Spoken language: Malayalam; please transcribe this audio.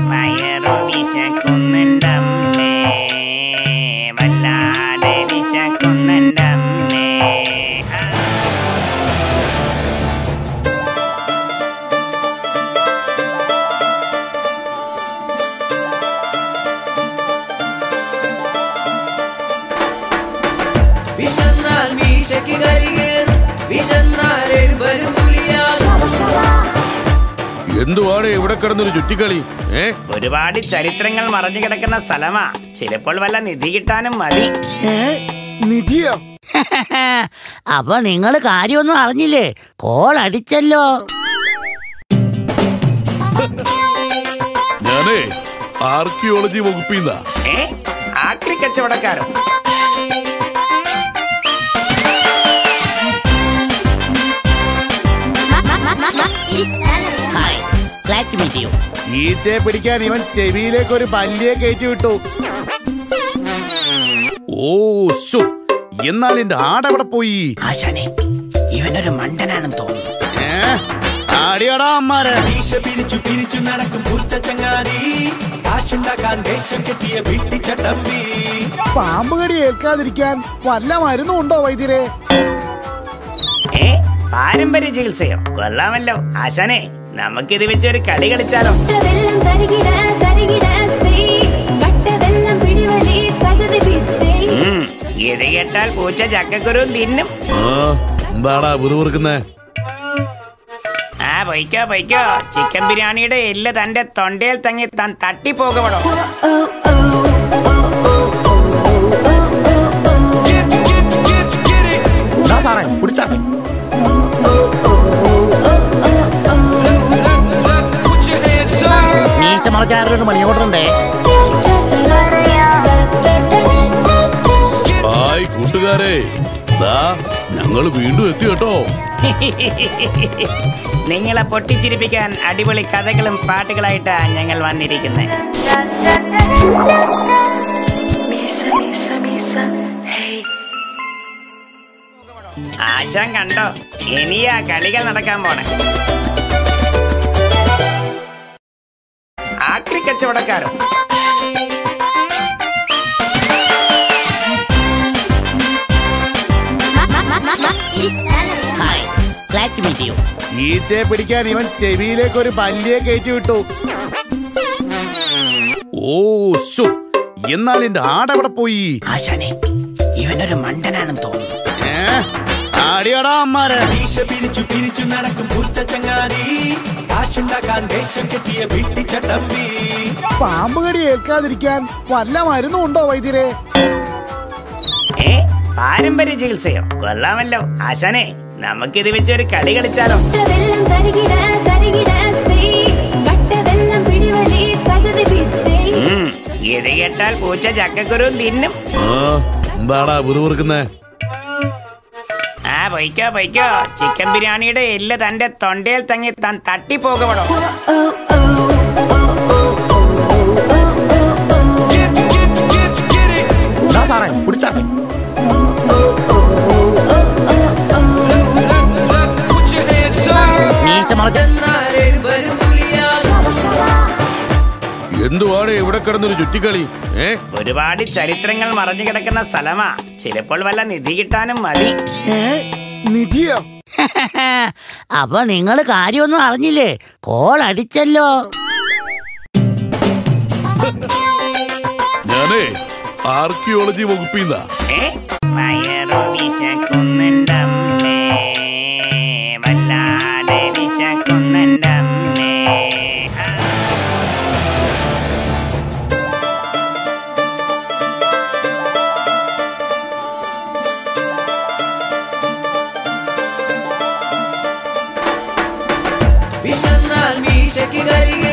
വയറു വിശക്കുന്നുണ്ടമ്മേ വല്ലാതെ വിശക്കുന്നുണ്ടമ്മേ വിശന്നാൽ മീശയ്ക്ക് കരികേറും വിശന്നാൽ എരുവരും പുലിയാകും എന്തുവാണ് ഇവിടെ കിടന്നൊരു ചുറ്റിക്കളി ഏ ഒരുപാട് ചരിത്രങ്ങൾ മറഞ്ഞു കിടക്കുന്ന സ്ഥലമാ ചിലപ്പോൾ വല്ല നിധി കിട്ടാനും മതി നിധിയോ അപ്പൊ നിങ്ങൾ കാര്യമൊന്നും അറിഞ്ഞില്ലേ കോൾ അടിച്ചല്ലോ ഞാനേ ആർക്കിയോളജി വകുപ്പിന്നാ ഏ ആക്രി കച്ചവടക്കാരോ hi glad to meet you ഈച്ചയെ പിടിക്കാൻ ഇവൻ ചെവിയിലേക്ക് ഒരു പല്ലിയെ കയറ്റി വിട്ടു ഓ ശോ എന്നാൽ എന്റെ ആടവിടെ പോയി ആശാനെ ഇവനൊരു മണ്ടനാണെന്ന് തോന്നുന്നു ഏ ആടിയടാ അമ്മാരെ മീശ പിരിച്ചു പിരിച്ചു നടക്കും പൂച്ച ചങ്ങാതി കാശുണ്ടാക്കാൻ ദേഷ്യം കെട്ടിയ വെട്ടിച്ചട്ടമ്പി പാമ്പ് കടി ഏൽക്കാതിരിക്കാൻ വല്ല മരുന്നും ഉണ്ടോ വൈദ്യരെ ഏ പാരമ്പര്യ ചികിത്സയോ കൊള്ളാമല്ലോ ആശാനെ നമുക്കിത് വെച്ച് ഒരു കളി കളിച്ചാലോ കട്ടതെല്ലാം തരികിട തരികിട തീ കട്ടതെല്ലാം പിടിവലി തകതി ഭിത്തി ഉം, ഇത് കേട്ടാൽ പൂച്ച ചക്കക്കുരു തിന്നും ആ എന്താടാ വെറുതെ ആ പൊയ്ക്കോ പൊയ്ക്കോ ചിക്കൻ ബിരിയാണിയുടെ എല്ല് തന്റെ തൊണ്ടയിൽ തങ്ങി താൻ തട്ടിപ്പോകപ്പെടോ ഓ ഓ സാറേ പിടിച്ചാട്ടെ മീശ മറക്കാരൊരു മണിയോടുണ്ടേ ഹായ് കൂട്ടുകാരെ ദാ ഞങ്ങൾ വീണ്ടും എത്തി കേട്ടോ നിങ്ങളെ പൊട്ടിച്ചിരിപ്പിക്കാൻ അടിപൊളി കഥകളും പാട്ടുകളായിട്ടാ ഞങ്ങൾ വന്നിരിക്കുന്നത് ആശാൻ കണ്ടോ ഇനിയാ കളികൾ നടക്കാൻ പോണേ ആക്രി കച്ചവടക്കാരോ hi glad to meet you ഈച്ചയെ പിടിക്കാൻ ഇവൻ ചെവിയിലേക്ക് ഒരു പല്ലിയെ കയറ്റി വിട്ടു ഓ ശോ എന്നാൽ എന്റെ ആടവിടെ പോയി ആശാനെ ഇവനൊരു മണ്ടനാണെന്ന് തോന്നുന്നു ഏ ആടിയടാ അമ്മാരെ മീശ പിരിച്ചു പിരിച്ചു നടക്കും പൂച്ച ചങ്ങാതി കാശുണ്ടാക്കാൻ ദേഷ്യം കെട്ടിയ വെട്ടിച്ചട്ടമ്പി പാമ്പ് കടി ഏൽക്കാതിരിക്കാൻ വല്ല മരുന്നും ഉണ്ടോ വൈദ്യരെ ഏ പാരമ്പര്യ ചികിത്സയോ കൊള്ളാമല്ലോ ആശാനെ നമുക്കിത് വെച്ച് ഒരു കളി കളിച്ചാലോ കട്ടതെല്ലാം തരികിട തരികിട തീ കട്ടതെല്ലാം പിടിവലി തകതി ഭിത്തി ഉം, ഇത് കേട്ടാൽ പൂച്ച ചക്കക്കുരു തിന്നും ആ എന്താടാ വെറുതെ ആ പൊയ്ക്കോ പൊയ്ക്കോ ചിക്കൻ ബിരിയാണിയുടെ എല്ല് തന്റെ തൊണ്ടയിൽ തങ്ങി താൻ തട്ടിപ്പോകപ്പെടോ ഓ ഓ സാറേ പിടിച്ചാട്ടെ മീശ മറക്ക എന്നാൽ എരുവരും പുലിയാകും എന്തുവാണ് ഇവിടെ കിടന്നൊരു ചുറ്റിക്കളി ഏ ഒരുപാട് ചരിത്രങ്ങൾ മറഞ്ഞു കിടക്കുന്ന സ്ഥലമാ ചിലപ്പോൾ വല്ല നിധി കിട്ടാനും മതി ഏ നിധിയോ അപ്പൊ നിങ്ങൾ കാര്യമൊന്നും അറിഞ്ഞില്ലേ കോൾ അടിച്ചല്ലോ ഞാനേ ആർക്കിയോളജി വകുപ്പിന്നാ ഏ വയറു വിശക്കുന്നുണ്ടമ്മേ വല്ലാതെ വിശക്കുന്നുണ്ടമ്മേ വിശന്നാൽ മീശയ്ക്ക് കരികേറും